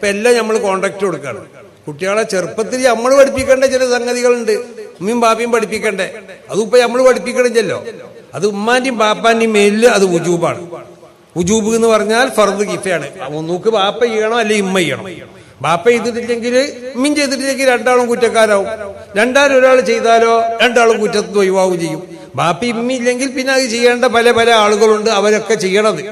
ഇപ്പൊ എല്ലാം നമ്മൾ കോണ്ടാക്ട് കൊടുക്കുകയാണ് കുട്ടികളെ ചെറുപ്പത്തിൽ നമ്മൾ പഠിപ്പിക്കേണ്ട ചില സംഗതികളുണ്ട് ഉമ്മയും ബാപ്പയും പഠിപ്പിക്കണ്ടേ അതിപ്പോ നമ്മൾ പഠിപ്പിക്കണില്ലല്ലോ അത് ഉമ്മാന്റെയും ബാപ്പാന്റെയും മേലില് അത് ഉജൂബാണ് ഉജൂബ് എന്ന് പറഞ്ഞാൽ ഫർദ് കിഫയാണ് ഒന്നൂക്ക് ബാപ്പ ചെയ്യണം അല്ലെങ്കിൽ ഇമ്മ ചെയ്യണം ബാപ്പ ചെയ്തിട്ടില്ലെങ്കിൽ ഉമ്മയും ചെയ്തിട്ടില്ലെങ്കിൽ രണ്ടാളും കുറ്റക്കാരാവും രണ്ടാലും ഒരാൾ ചെയ്താലോ രണ്ടാളും കുറ്റത്ത് ഒഴിവാവും ചെയ്യും ബാപ്പ ഇമ്മ ഇല്ലെങ്കിൽ പിന്നെ അത് ചെയ്യേണ്ട പല പല ആളുകളുണ്ട് അവരൊക്കെ ചെയ്യണത്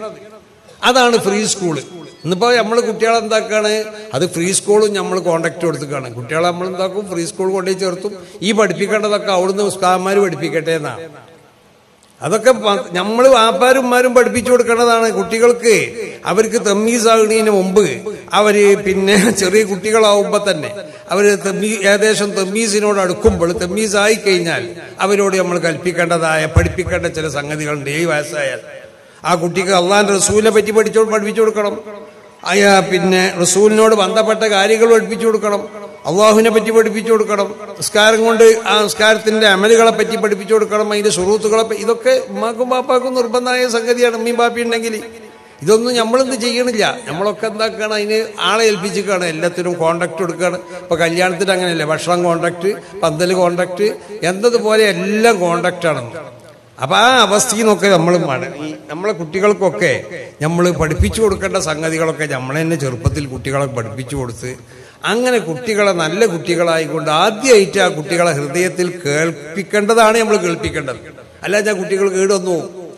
അതാണ് ഫ്രീ സ്കൂള് ഇന്നിപ്പോ നമ്മൾ കുട്ടികളെ എന്താക്കാണ് അത് ഫ്രീ സ്കൂളും നമ്മൾ കോണ്ടാക്ട് കൊടുത്തിക്കാണ് കുട്ടികളെ നമ്മൾ എന്താക്കും ഫ്രീ സ്കൂൾ കൊണ്ടുപോയി ചേർത്തും ഈ പഠിപ്പിക്കേണ്ടതൊക്കെ അവിടുന്ന് ഉസ്താദന്മാർ പഠിപ്പിക്കട്ടെ എന്നാണ് അതൊക്കെ നമ്മൾ വാപ്പാരുമാരും പഠിപ്പിച്ചു കൊടുക്കേണ്ടതാണ് കുട്ടികൾക്ക് അവർക്ക് തെമ്മീസാകുന്നതിന് മുമ്പ് അവര് പിന്നെ ചെറിയ കുട്ടികളാവുമ്പോ തന്നെ അവര് തെമ്മീ ഏകദേശം തെമ്മീസിനോട് അടുക്കുമ്പോൾ തെമ്മീസായി കഴിഞ്ഞാൽ അവരോട് നമ്മൾ കൽപ്പിക്കേണ്ടതായ പഠിപ്പിക്കേണ്ട ചില സംഗതികളുണ്ട് ഏഴ് വയസ്സായാൽ ആ കുട്ടിക്ക് അള്ളാന്റെ റസൂലിനെ പറ്റി പഠിച്ചോ പഠിപ്പിച്ചു കൊടുക്കണം അയാ പിന്നെ റസൂലിനോട് ബന്ധപ്പെട്ട കാര്യങ്ങൾ പഠിപ്പിച്ചു കൊടുക്കണം അള്ളാഹുവിനെ പറ്റി പഠിപ്പിച്ചു കൊടുക്കണം നിസ്കാരം കൊണ്ട് ആ നിസ്കാരത്തിന്റെ അമലുകളെ പറ്റി പഠിപ്പിച്ചു കൊടുക്കണം അതിന്റെ സുഹൃത്തുക്കളെ പറ്റി ഇതൊക്കെ ഉമ്മാക്കും ബാപ്പാക്കും നിർബന്ധമായ സംഗതിയാണ് ഉമ്മയും ബാപ്പി ഉണ്ടെങ്കിൽ ഇതൊന്നും നമ്മളെന്ത് ചെയ്യണില്ല നമ്മളൊക്കെ എന്താക്കാണ് അതിന് ആളെ ഏൽപ്പിച്ചിക്കാണ് എല്ലാത്തിനും കോണ്ടാക്ട് കൊടുക്കുകയാണ് ഇപ്പൊ കല്യാണത്തിന് അങ്ങനെയല്ലേ ഭക്ഷണം കോണ്ടാക്ട് പന്തൽ കോണ്ടാക്ട് എന്നതുപോലെ എല്ലാം കോണ്ടാക്ട് ആണ് അപ്പൊ ആ അവസ്ഥയിൽ നിന്നൊക്കെ നമ്മൾ ഈ നമ്മളെ കുട്ടികൾക്കൊക്കെ നമ്മൾ പഠിപ്പിച്ചു കൊടുക്കേണ്ട സംഗതികളൊക്കെ നമ്മൾ തന്നെ ചെറുപ്പത്തിൽ കുട്ടികളെ പഠിപ്പിച്ചു കൊടുത്ത് അങ്ങനെ കുട്ടികളെ നല്ല കുട്ടികളായിക്കൊണ്ട് ആദ്യമായിട്ട് ആ കുട്ടികളെ ഹൃദയത്തിൽ കേൾപ്പിക്കേണ്ടതാണ് നമ്മൾ കേൾപ്പിക്കേണ്ടത് അല്ല ഞാൻ കുട്ടികൾ കേടൊന്നു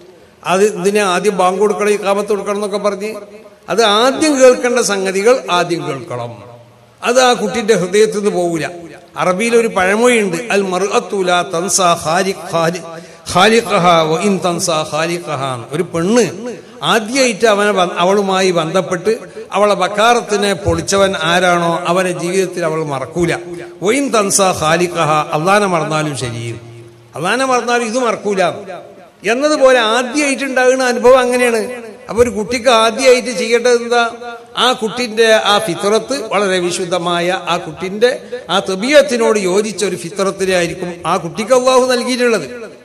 അത് ഇതിനെ ആദ്യം ബാങ്ക് കൊടുക്കണം ഈ കാമത്ത് കൊടുക്കണം എന്നൊക്കെ പറഞ്ഞ് അത് ആദ്യം കേൾക്കേണ്ട സംഗതികൾ ആദ്യം കേൾക്കണം അത് ആ കുട്ടിന്റെ ഹൃദയത്തിൽ നിന്ന് പോകൂല അറബിയിൽ ഒരു പഴമൊഴിയുണ്ട് അൽ മറുഅത്തൂല തൻസ ഖാലിഖ് ഖാലിഖ് ഖാലിഖഹ വ ഇൻ തൻസ ഖാലിഖഹ എന്ന്. ഒരു പെണ്ണ് ആദ്യമായിട്ട് അവനെ ബ- അവളുമായി ബന്ധപ്പെട്ട് അവളെ ബക്കാറത്തിനെ പൊളിച്ചവൻ ആരാണോ അവനെ ജീവിതത്തിൽ അവൾ മറക്കൂല വൈൻ തൻസ ഖാലിഖഹ അള്ളാനെ മറന്നാലും ശരി അള്ളാനെ മറന്നാലും ഇത് മറക്കൂല എന്നതുപോലെ ആദ്യമായിട്ട് ഉണ്ടാകുന്ന അനുഭവം അങ്ങനെയാണ് അപ്പൊ ഒരു കുട്ടിക്ക് ആദ്യമായിട്ട് ചെയ്യേണ്ടത് എന്താ ആ കുട്ടിന്റെ ആ ഫിത്രത്ത് വളരെ വിശുദ്ധമായ ആ കുട്ടിന്റെ ആ തെബിയത്തിനോട് യോജിച്ച ഒരു ഫിത്രത്തിനെ ആയിരിക്കും ആ കുട്ടിക്ക് അള്ളാഹു നൽകിയിട്ടുള്ളത്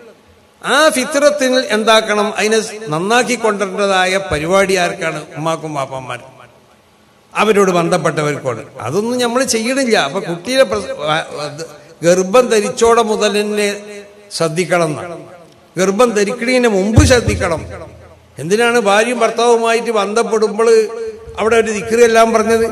ആ ഫിത്രത്തിൽ എന്താക്കണം അതിനെ നന്നാക്കി കൊണ്ടുവരേണ്ടതായ പരിപാടി ആർക്കാണ് ഉമ്മാക്കും പാപ്പന്മാർക്കും അവരോട് ബന്ധപ്പെട്ടവർക്കോട് അതൊന്നും നമ്മൾ ചെയ്യണില്ല അപ്പൊ കുട്ടിയെ പ്രസ- ആ- അത് ഗർഭം ധരിച്ചോടെ മുതൽ തന്നെ ശ്രദ്ധിക്കണം എന്നാണ്. ഗർഭം ധരിക്കണതിന് മുമ്പ് ശ്രദ്ധിക്കണം എന്തിനാണ് ഭാര്യയും ഭർത്താവുമായിട്ട് ബന്ധപ്പെടുമ്പോൾ അവിടെ ഒരു ദിക്രി എല്ലാം പറഞ്ഞത്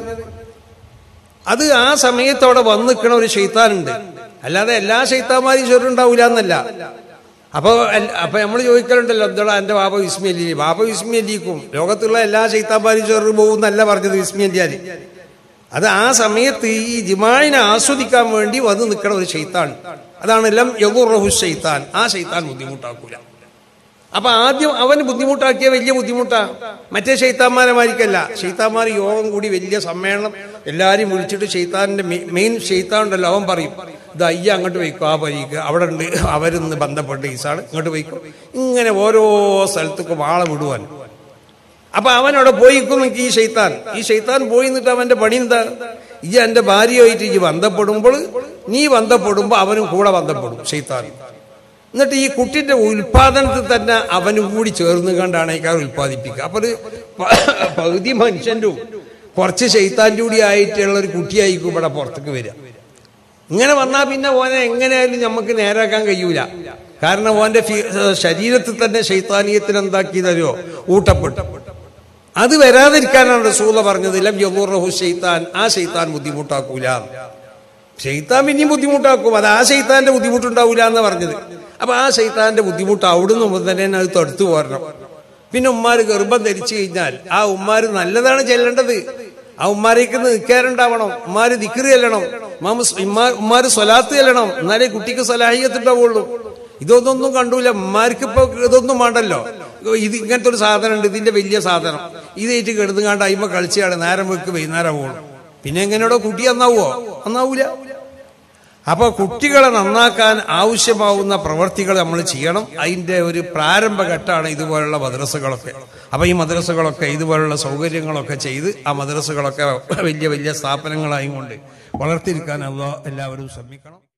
അത് ആ സമയത്തോടെ വന്ന് നിൽക്കണ ഒരു ഷെയ്ത്താനുണ്ട് അല്ലാതെ എല്ലാ ഷെയ്ത്താന്മാരും ചൊരുണ്ടാവില്ല എന്നല്ല അപ്പൊ എൽ- അപ്പൊ നമ്മൾ ചോദിക്കലുണ്ടല്ലോ എന്താ എന്റെ ബാബ വിസ്മി അല്ലി ബാബ വിസ്മി അല്ലിക്കും ലോകത്തുള്ള എല്ലാ ഷെയ്ത്താന്മാരും ചൊറു പോകുന്നല്ല പറഞ്ഞത് വിസ്മി അല്ലിയാല് അത് ആ സമയത്ത് ഈ ജിമായിനെ ആസ്വദിക്കാൻ വേണ്ടി വന്ന് നിൽക്കണ ഒരു ഷെയ്ത്താൻ അതാണ് എല്ലാം യദുറഹു ഷെയ്ത്താൻ ആ ഷെയ്ത്താൻ ബുദ്ധിമുട്ടാക്കൂല അപ്പൊ ആദ്യം അവന് ബുദ്ധിമുട്ടാക്കിയ വലിയ ബുദ്ധിമുട്ടാ മറ്റേ ഷെയ്ത്താന്മാരെ മാരിക്കല്ല ഷെയ്ത്താന്മാർ യോഗം കൂടി വലിയ സമ്മേളനം എല്ലാരും വിളിച്ചിട്ട് ഷെയ്ത്താന്റെ മെയിൻ ഷെയ്ത്താൻ ഉണ്ടല്ലോ അവൻ പറയും ഇത് അയ്യ അങ്ങോട്ട് വയ്ക്കും ആ പരീക്ക് അവിടെ ഉണ്ട് അവരിന്ന് ബന്ധപ്പെട്ട് ഈസാണ് ഇങ്ങോട്ട് വയ്ക്കും ഇങ്ങനെ ഓരോ സ്ഥലത്തേക്കും ആളെ വിടുവാൻ അപ്പൊ അവൻ അവിടെ പോയിക്കും നിനക്ക് ഈ ഷെയ്ത്താൻ ഈ ഷെയ്ത്താൻ പോയി നിന്നിട്ട് അവന്റെ പണി എന്താ ഈ എന്റെ ഭാര്യയായിട്ട് ഈ ബന്ധപ്പെടുമ്പോൾ നീ ബന്ധപ്പെടുമ്പോ അവനും കൂടെ ബന്ധപ്പെടും ഷെയ്ത്താൻ എന്നിട്ട് ഈ കുട്ടിന്റെ ഉൽപാദനത്തിൽ തന്നെ അവനും കൂടി ചേർന്ന് കണ്ടാണ് ഇക്കാർ ഉൽപ്പാദിപ്പിക്കുക അപ്പൊ ഒരു പ- പകുതി മനുഷ്യന്റെ കുറച്ച് ശൈത്താൻ്റെ കൂടി ആയിട്ടുള്ള ഒരു കുട്ടിയായിരിക്കും ഇവിടെ പുറത്തേക്ക് വരിക ഇങ്ങനെ വന്നാൽ പിന്നെ ഓനെ എങ്ങനെയായാലും നമുക്ക് നേരാക്കാൻ കഴിയൂല കാരണം ഓന്റെ ഫി- ശരീരത്തിൽ തന്നെ ശൈത്താനീയത്തിന് എന്താക്കി തരുമോ ഊട്ടപ്പെട്ടു അത് വരാതിരിക്കാനാണ് റസൂല പറഞ്ഞത് ലം യദുറഹു ശൈത്താൻ ആ ശൈത്താൻ ബുദ്ധിമുട്ടാക്കൂല ഷെയ്ത്താൻ പിന്നെയും ബുദ്ധിമുട്ടാക്കും അത് ആ ഷെയ്ത്താന്റെ ബുദ്ധിമുട്ടുണ്ടാവില്ല എന്ന് പറഞ്ഞത് അപ്പൊ ആ ഷെയ്ത്താന്റെ ബുദ്ധിമുട്ട് അവിടുന്ന് മുതൽ തന്നെ അത് തടുത്തു പോരണം പിന്നെ ഉമ്മാര് ഗർഭം ധരിച്ചു കഴിഞ്ഞാൽ ആ ഉമ്മാര് നല്ലതാണ് ചെല്ലേണ്ടത് ആ ഉമ്മാരേക്ക് നിൽക്കാറുണ്ടാവണം ഉമ്മാര് ദിക്കറി ചെല്ലണം ഉമ്മാമ സ് ഉമ്മാ- ഉമ്മാര് സ്വലാത്ത് ചെല്ലണം എന്നാലേ കുട്ടിക്ക് സലാഹിയത്തുണ്ടാവുള്ളൂ ഇതൊന്നും കണ്ടൂല ഉമ്മാർക്ക് ഇപ്പൊ ഇതൊന്നും വേണ്ടല്ലോ ഇത് ഇങ്ങനത്തെ ഒരു സാധനം ഉണ്ട് ഇതിന്റെ വലിയ സാധനം ഇതേറ്റ് കിടന്നുകാണ്ട് അയിമ കളിച്ചാണ് നേരം വെക്ക് വൈകുന്നേരം ആവുള്ളൂ പിന്നെ എങ്ങനെയോടോ കുട്ടി നന്നാവോ നന്നാവൂല അപ്പൊ കുട്ടികളെ നന്നാക്കാൻ ആവശ്യമാവുന്ന പ്രവർത്തികൾ നമ്മൾ ചെയ്യണം അതിന്റെ ഒരു പ്രാരംഭഘട്ടമാണ് ഇതുപോലുള്ള മദ്രസകളൊക്കെ അപ്പൊ ഈ മദ്രസകളൊക്കെ ഇതുപോലുള്ള സൗകര്യങ്ങളൊക്കെ ചെയ്ത് ആ മദ്രസകളൊക്കെ വലിയ വലിയ സ്ഥാപനങ്ങളായും കൊണ്ട് വളർത്തിയിരിക്കാൻ അല്ലോ എല്ലാവരും ശ്രമിക്കണം